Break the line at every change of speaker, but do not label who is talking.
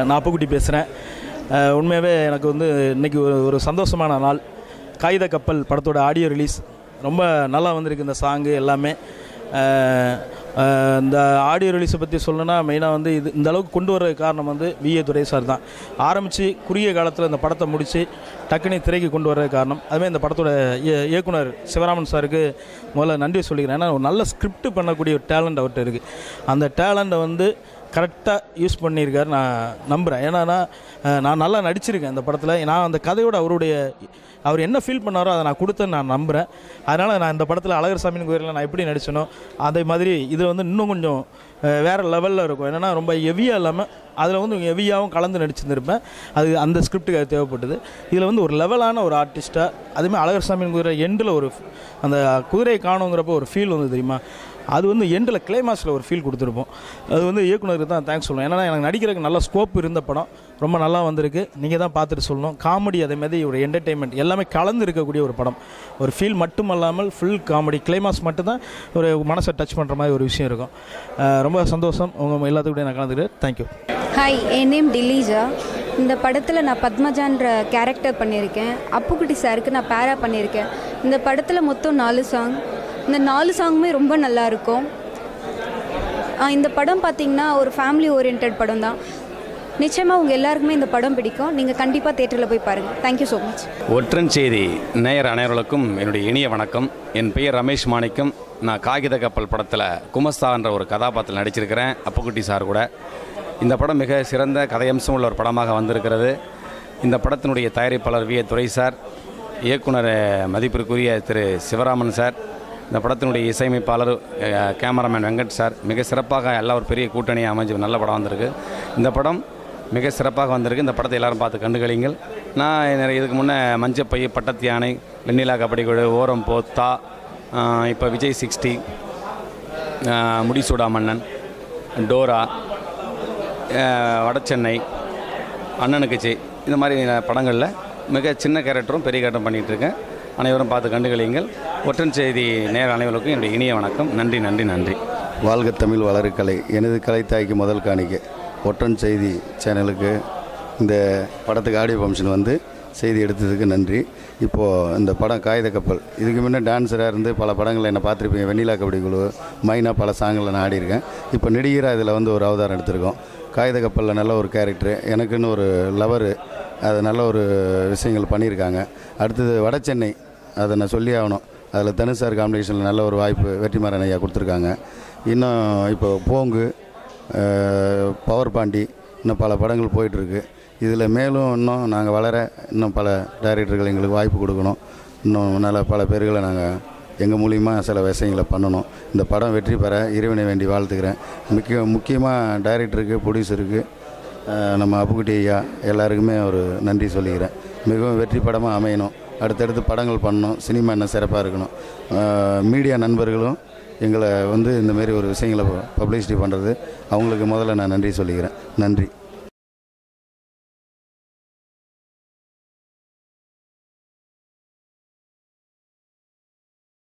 நான் அப்புக்குட்டி பேசுகிறேன் உண்மையாகவே எனக்கு வந்து இன்றைக்கி ஒரு ஒரு சந்தோஷமான நாள் காகித கப்பல் படத்தோட ஆடியோ ரிலீஸ் ரொம்ப நல்லா வந்திருக்கு இந்த சாங்கு எல்லாமே அஹ், அஹ், இந்த ஆடியோ ரிலீஸை பற்றி சொல்லணும்னா மெயினாக வந்து இது இந்த அளவுக்கு கொண்டு வர காரணம் வந்து விஏ துரை சார் தான் ஆரம்பித்து குறுகிய காலத்தில் இந்த படத்தை முடித்து டக்குனு திரைக்கு கொண்டு வர காரணம் அதுமாதிரி இந்த படத்தோட இய- இயக்குனர் சிவராமன் சாருக்கு முதல்ல நன்றி சொல்லிக்கிறேன் ஏன்னா ஒரு நல்ல ஸ்கிரிப்ட் பண்ணக்கூடிய ஒரு டேலண்ட் அவர்கிட்ட இருக்குது அந்த டேலண்ட்டை வந்து கரெக்டாக யூஸ் பண்ணியிருக்காரு நான் நம்புகிறேன் ஏன்னா நான், அஹ், நான் நல்லா நடிச்சிருக்கேன் இந்த படத்தில் நான் அந்த கதையோட அவருடைய அவர் என்ன ஃபீல் பண்ணாரோ அதை நான் கொடுத்தேன்னு நான் நம்புகிறேன் அதனால் நான் இந்த படத்தில் அழகர் சாமியின் கோயிலில் நான் எப்படி நடிச்சனோ அதே மாதிரி இது வந்து இன்னும் கொஞ்சம் அஹ், வேற லெவலில் இருக்கும் என்னென்னா ரொம்ப ஹெவியாக இல்லாமல் அதில் வந்து ஹெவியாகவும் கலந்து நடிச்சிருந்திருப்பேன் அது அந்த ஸ்கிரிப்டுக்கு அது தேவைப்பட்டது இதில் வந்து ஒரு லெவலான ஒரு ஆர்டிஸ்ட்டாக அதுமாதிரி அழகர் சாமியின் குதிரை எண்டில் ஒரு அந்த குதிரையை காணுங்கிறப்போ ஒரு ஃபீல் வந்து தெரியுமா அது வந்து எண்டில் கிளைமாஸில் ஒரு ஃபீல் கொடுத்துருப்போம் அது வந்து இயக்குனருக்கு தான் தேங்க்ஸ் சொல்லணும் ஏன்னா எனக்கு நடிக்கிறதுக்கு நல்ல ஸ்கோப் இருந்த படம் ரொம்ப நல்லா வந்திருக்கு நீங்கள் தான் பார்த்துட்டு சொல்லணும் காமெடி அதே மாதிரி ஒரு என்டர்டெயின்மெண்ட் எல்லாமே கலந்து இருக்கக்கூடிய ஒரு படம் ஒரு ஃபீல் மட்டும் அல்லாமல் ஃபுல் காமெடி கிளைமாஸ் மட்டும்தான் ஒரு மனசை டச் பண்ணுற மாதிரி ஒரு விஷயம் இருக்கும் அஹ் ரொம்ப சந்தோஷம் உங்கள் எல்லாத்துக்கூடயும் நான் கலந்துக்கிறேன் தேங்க்யூ
ஹாய் என் நேம் டிலீஜா இந்த படத்தில் நான் பத்மஜான்ற கேரக்டர் பண்ணியிருக்கேன் அப்புக்குட்டி சாருக்கு நான் பேரா பண்ணியிருக்கேன் இந்த படத்தில் மொத்தம் நாலு சாங் இந்த நாலு சாங்குமே ரொம்ப நல்லா இருக்கும் ஆ, இந்த படம் பார்த்திங்கன்னா ஒரு ஃபேமிலி ஓரியன்ட் படம் தான் நிச்சயமாக உங்கள் எல்லாருக்குமே இந்த படம் பிடிக்கும் நீங்கள் கண்டிப்பாக தேட்டரில் போய் பாருங்கள் தேங்க்யூ ஸோ மச்
ஒற்றன் செய்தி நேயர் அனைவர்களுக்கும் என்னுடைய இனிய வணக்கம் என் பெயர் ரமேஷ் மாணிக்கம் நான் காகித கப்பல் படத்தில் குமஸ்தா என்ற ஒரு கதாபாத்திரத்தில் நடிச்சிருக்கிறேன் அப்புக்குட்டி சார் கூட இந்த படம் மிக சிறந்த கதையம்சம் உள்ள ஒரு படமாக வந்திருக்கிறது இந்த படத்தினுடைய தயாரிப்பாளர் வி ஏ துரை சார் இயக்குனர் அஹ், மதிப்பிற்குரிய திரு சிவராமன் சார் இந்த படத்தினுடைய இசையமைப்பாளர் அஹ், கேமராமேன் வெங்கட் சார் மிக சிறப்பாக எல்லா ஒரு பெரிய கூட்டணியாக அமைஞ்சு நல்ல படம் வந்திருக்கு இந்த படம் மிக சிறப்பாக வந்திருக்கு இந்த படத்தை எல்லாரும் பார்த்து கண்டுகளிங்கள் நான் நிறைய இதுக்கு முன்னே மஞ்சப்பை பட்டத்து யானை வெண்ணிலா கபடி குழு ஓரம் போத்தா இப்போ விஜய் சிக்ஸ்டி முடிசூடா மன்னன் டோரா ஆஹ், வடசென்னை அண்ணனுக்குச்சி இந்த மாதிரி படங்களில் மிக சின்ன கேரக்டரும் பெரிய கேரக்டரும் பண்ணிகிட்டு இருக்கேன் அனைவரும் பார்த்து கண்டுகளியுங்கள் ஒற்றன் செய்தி நேர அனைவருக்கும் என்னுடைய இனிய வணக்கம் நன்றி நன்றி நன்றி
வாழ்க தமிழ் வளரு கலை எனது கலைத்தாய்க்கு முதல் காணிக்கை ஒற்றன் செய்தி சேனலுக்கு இந்த படத்துக்கு ஆடியோ ஃபங்க்ஷன் வந்து செய்தி எடுத்ததுக்கு நன்றி இப்போது இந்த படம் காகித கப்பல் இதுக்கு முன்னே டான்ஸராக இருந்து பல படங்களில் என்னை பார்த்துருப்பீங்க வெண்ணிலா கபடி குழு மைனா பல சாங்கில் நான் ஆடியிருக்கேன் இப்போ நடிகராக இதில் வந்து ஒரு அவதாரம் எடுத்திருக்கோம் காகித கப்பலில் நல்ல ஒரு கேரக்டரு எனக்குன்னு ஒரு லவரு அது நல்ல ஒரு விஷயங்கள் பண்ணியிருக்காங்க அடுத்தது வடசென்னை அதை நான் சொல்லி ஆகணும் அதில் தனுஷார் காம்படிஷனில் நல்ல ஒரு வாய்ப்பு வெற்றிமாறன் ஐயா கொடுத்துருக்காங்க இன்னும் இப்போ போங்கு அஹ், பவர் பாண்டி இன்னும் பல படங்கள் போயிட்டுருக்கு இதில் மேலும் இன்னும் நாங்கள் வளர இன்னும் பல டைரக்டர்கள் எங்களுக்கு வாய்ப்பு கொடுக்கணும் இன்னும் நல்ல பல பேர்களை நாங்கள் எங்கள் மூலியமாக சில விஷயங்களை பண்ணணும் இந்த படம் வெற்றி பெற இறைவனை வேண்டி வாழ்த்துக்கிறேன் முக்கிய முக்கியமாக டைரக்டருக்கு ப்ரொடியூசருக்கு அஹ், நம்ம அப்புக்குட்டி ஐயா எல்லாருக்குமே ஒரு நன்றி சொல்லிக்கிறேன் மிகவும் வெற்றி படமாக அமையணும் அடுத்தடுத்து படங்கள் பண்ணணும் சினிமா இன்னும் சிறப்பாக இருக்கணும் அஹ், மீடியா நண்பர்களும் எங்களை வந்து இந்த மாதிரி ஒரு விஷயங்களை பப்ளிசிட்டி பண்ணுறது அவங்களுக்கு முதல்ல நான் நன்றி சொல்லிக்கிறேன் நன்றி